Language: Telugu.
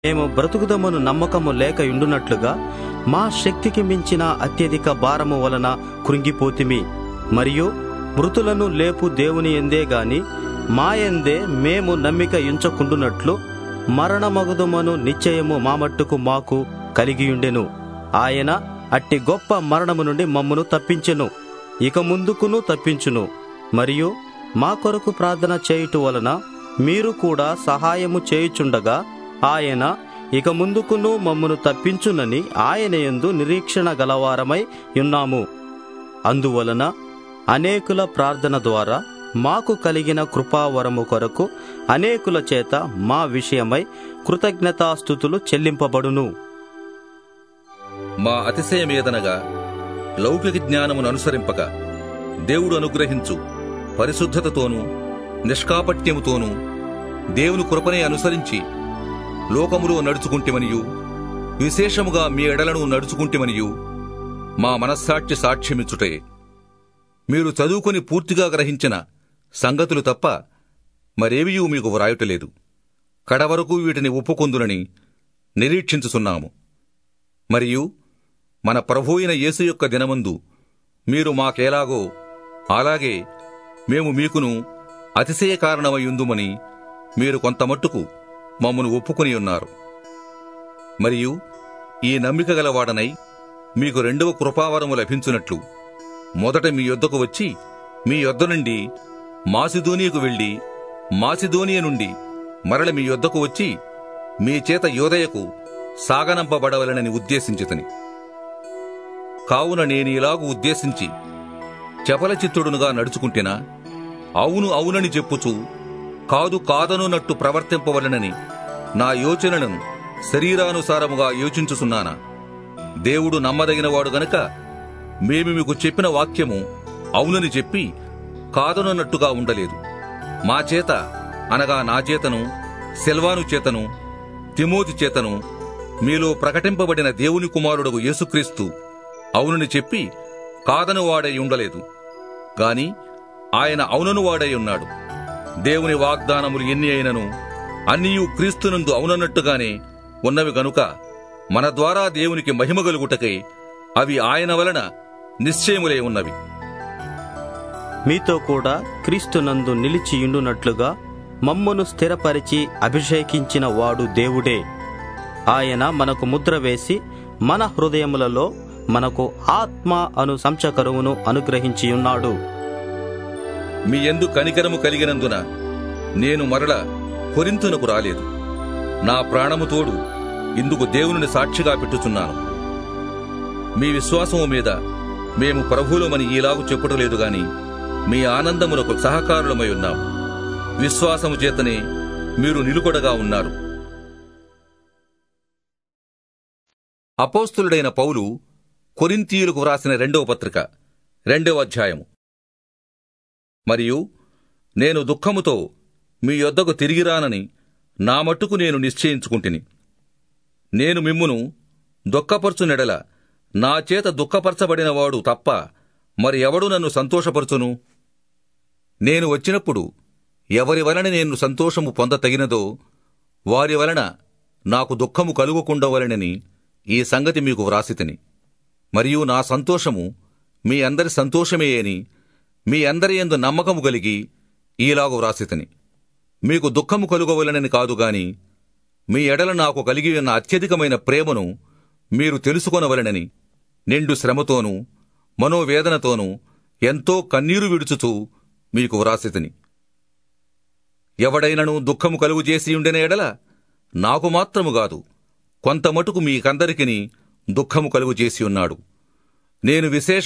మేము బ్రతుకుదమును నమ్మకము లేక ఉండునట్లుగా మా శక్తికి మించిన అత్యధిక భారము వలన కృంగిపోతిమి మరియు మృతులను లేపు దేవుని ఎందే గాని మా ఎందే మేము నమ్మిక ఉంచకుండునట్లు మరణమగుదమను నిశ్చయము మా మట్టుకు మాకు కలిగియుండెను ఆయన అట్టి గొప్ప మరణము నుండి మమ్మను తప్పించెను ఇక ముందుకును తప్పించును మరియు మా కొరకు ప్రార్థన చేయుట వలన మీరు కూడా సహాయము చేయుచుండగా ఆయన ఇక ముందుకును మమ్మను తప్పించునని ఆయన యందు నిరీక్షణ గలవారమై ఉన్నాము అందువలన అనేకుల ప్రార్థన ద్వారా మాకు కలిగిన కృపావరము కొరకు అనేకుల చేత మా విషయమై కృతజ్ఞతాస్థుతులు చెల్లింపబడును మా అతిశయమేదనగా లౌకిక జ్ఞానమును అనుసరింపక దేవుడు అనుగ్రహించు పరిశుద్ధతతోనూ నిష్కాపట్యముతోనూ దేవుని కృపనే అనుసరించి లోకములో నడుచుకుంటేమనియు విశేషముగా మీ ఎడలను నడుచుకుంటేమనియు మా మనస్సాక్షి సాక్ష్యమిచ్చుటే మీరు చదువుకొని పూర్తిగా గ్రహించిన సంగతులు తప్ప మరేవియూ మీకు వ్రాయుటలేదు కడవరకు వీటిని ఒప్పుకొందునని నిరీక్షించుచున్నాము మరియు మన ప్రభు అయిన యేసు యొక్క దినమందు మీరు మాకేలాగో అలాగే మేము మీకును అతిశయ కారణమయ్యుందుమని మీరు కొంతమట్టుకు మమ్మను ఒప్పుకొని ఉన్నారు మరియు ఈ నమ్మిక గలవాడనై మీకు రెండవ కృపావరము లభించునట్లు మొదట మీ యొద్దకు వచ్చి మీ యొద్ద నుండి మాసిదోనియకు వెళ్లి మాసిదోనియ నుండి మరల మీ యొద్దకు వచ్చి మీ చేత యోదయకు సాగనంపబడవలనని ఉద్దేశించితని కావున నేను ఇలాగు ఉద్దేశించి చపలచిత్తుడునుగా నడుచుకుంటేనా అవును అవునని చెప్పుచు కాదు కాదనున్నట్టు ప్రవర్తింపవలనని నా యోచనలను శరీరానుసారముగా యోచించుచున్నానా దేవుడు నమ్మదగినవాడు గనక మేము మీకు చెప్పిన వాక్యము అవునని చెప్పి కాదనున్నట్టుగా ఉండలేదు మా చేత అనగా నా చేతను సెల్వాను చేతను తిమోతి చేతను మీలో ప్రకటింపబడిన దేవుని కుమారుడు యేసుక్రీస్తు అవునని చెప్పి కాదను వాడై ఉండలేదు గాని ఆయన అవునను వాడై ఉన్నాడు దేవుని వాగ్దానములు ఎన్ని అయినను అన్నియు క్రీస్తునందు అవునన్నట్టుగానే ఉన్నవి గనుక మన ద్వారా దేవునికి మహిమ కలుగుటకై అవి ఆయన వలన నిశ్చయములై ఉన్నవి మీతో కూడా క్రీస్తునందు నిలిచియుండునట్లుగా మమ్మను స్థిరపరిచి అభిషేకించిన వాడు దేవుడే ఆయన మనకు ముద్ర వేసి మన హృదయములలో మనకు ఆత్మ అను సంచకరువును అనుగ్రహించియున్నాడు మీ యందు కనికరము కలిగినందున నేను మరల కొరింతునకు రాలేదు నా ప్రాణము తోడు ఇందుకు దేవుని సాక్షిగా పెట్టుచున్నాను మీ విశ్వాసము మీద మేము ప్రభువులమని ఈలాగు చెప్పుటలేదు గాని మీ ఆనందమునకు సహకారులమై ఉన్నాం విశ్వాసము చేతనే మీరు నిలుకొడగా ఉన్నారు అపోస్తులుడైన పౌలు కొరింతీయులకు వ్రాసిన రెండవ పత్రిక రెండవ అధ్యాయము మరియు నేను దుఃఖముతో మీ యొద్దకు తిరిగిరానని నా మట్టుకు నేను నిశ్చయించుకుంటుని నేను మిమ్మును దుఃఖపరచునెడల నా చేత దుఃఖపరచబడినవాడు తప్ప మరి ఎవడు నన్ను సంతోషపరచును నేను వచ్చినప్పుడు ఎవరి వలన నేను సంతోషము పొందతగినదో వారి వలన నాకు దుఃఖము కలుగుకుండవలనని ఈ సంగతి మీకు వ్రాసితిని మరియు నా సంతోషము మీ అందరి సంతోషమే అని మీ అందరి యందు నమ్మకము కలిగి ఈలాగు వ్రాసితిని మీకు దుఃఖము కలుగవలనని కాదు గాని మీ ఎడల నాకు కలిగి ఉన్న అత్యధికమైన ప్రేమను మీరు తెలుసుకొనవలనని నిండు శ్రమతోనూ మనోవేదనతోనూ ఎంతో కన్నీరు విడుచుచూ మీకు వ్రాసితిని ఎవడైనను దుఃఖము కలుగు చేసి ఉండిన ఎడల నాకు మాత్రము కాదు కొంతమటుకు మీకందరికిని దుఃఖము కలుగు చేసి ఉన్నాడు నేను విశేష